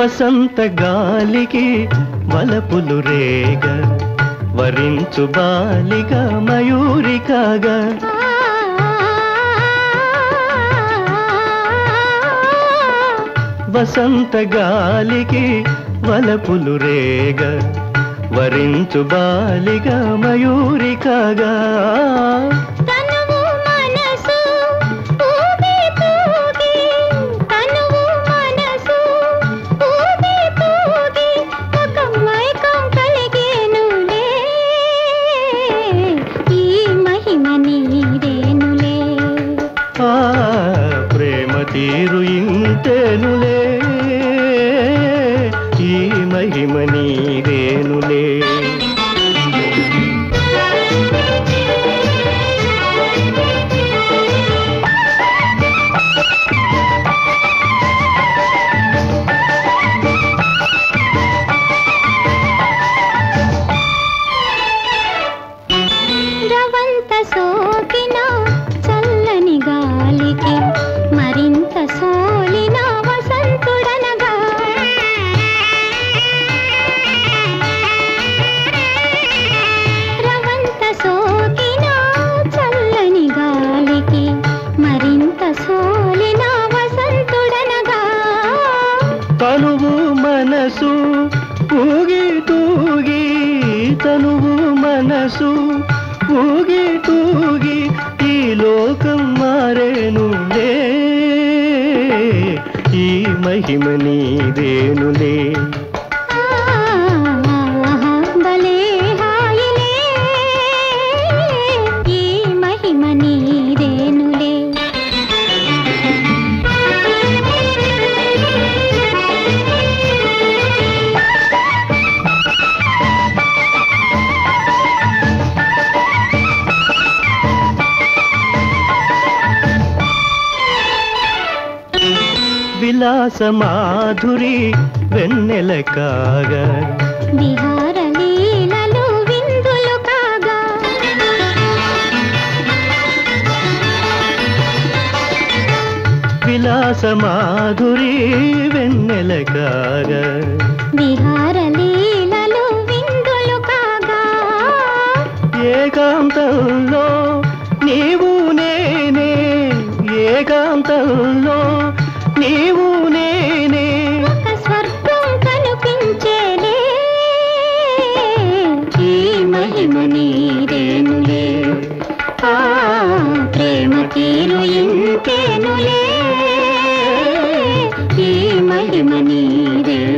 వసంత గాలికి వలపులు రేగ వరించు బాలిక మయూరికాగా వసంత గాలికి వలపులు రేగ వరించు బాలిక మయూరికాగా తనువు మనసు ఊగి తూగి తనువు మనసు ఊగి తూగి ఒక మైకం కలిగేనులే ఈ మహిమ నీదేనులే ఆ ప్రేమ తీరు ఇంతేనులే ఈ మహిమ నీదేనులే రవంత సోకిన చల్లని గాలికి మరింత సోలిన వసంతుడనగా రవంత సోకిన చల్లని గాలికి మరింత సోలిన వసంతుడనగా తనువు మనసు ఊగి తూగి తనువు మనసు ఊగి తూగి ఈ లోకం మారేనులే ఈ మహిమ నీదేనులే ఆహా, భలే హాయిలే ఈ మహిమ నీదేనులే విలాస మాధురి వెన్నెల కాగా విహార లీలలు విందులు కాగా విలాస మాధురి వెన్నెల కాగా విహార లీలలు విందులు కాగా ఏకాంతంలో నీవు నేనే ఏకాంతంలో నీవు నేనే ఒక స్వర్గం కనిపించేలే ఈ మహిమ నీదేనులే ఆ ప్రేమ తీరు ఇంతేనులే ఈ మహిమ నీదే